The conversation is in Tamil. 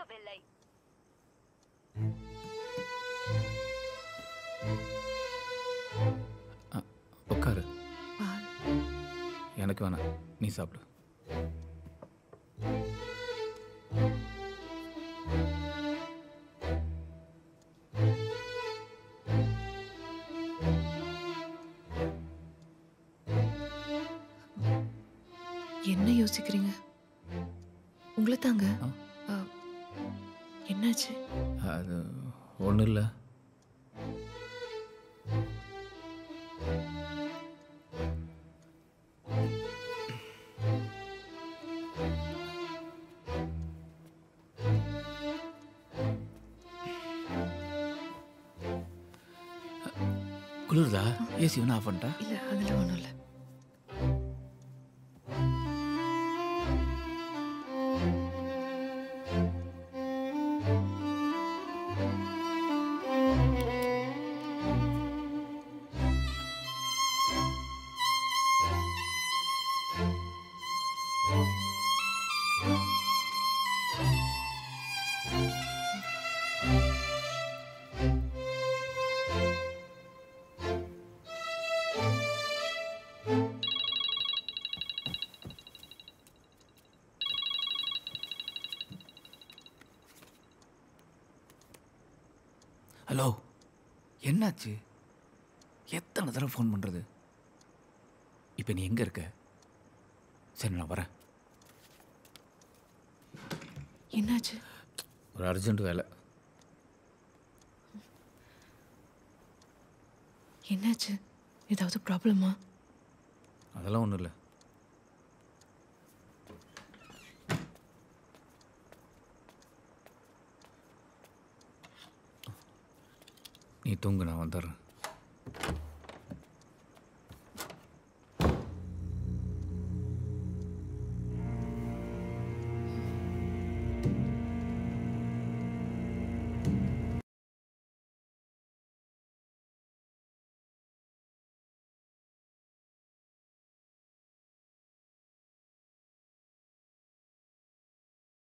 கிடைக்கவில்லை உட்காரு பால் எனக்கு வேணாம் நீ சாப்பிடு என்ன யோசிக்கிறீங்க உங்களை தாங்க ஆ. ஆ, என்னாச்சு அது ஒன்றும் இல்லை குளிருதா ஏசி வேணா ஆஃப் பண்ணிட்டா இல்ல அதுல ஒண்ணும் இல்ல ஹலோ என்னாச்சு எத்தனை தடவை ஃபோன் பண்ணுறது இப்போ நீ எங்கே இருக்க சரி நான் வரேன் என்னாச்சு ஒரு அர்ஜென்ட் வேலை என்னாச்சு ஏதாவது ப்ராப்ளமா அதெல்லாம் ஒன்றும் இல்லை நீ தூங்கு நான் வந்துடுறேன்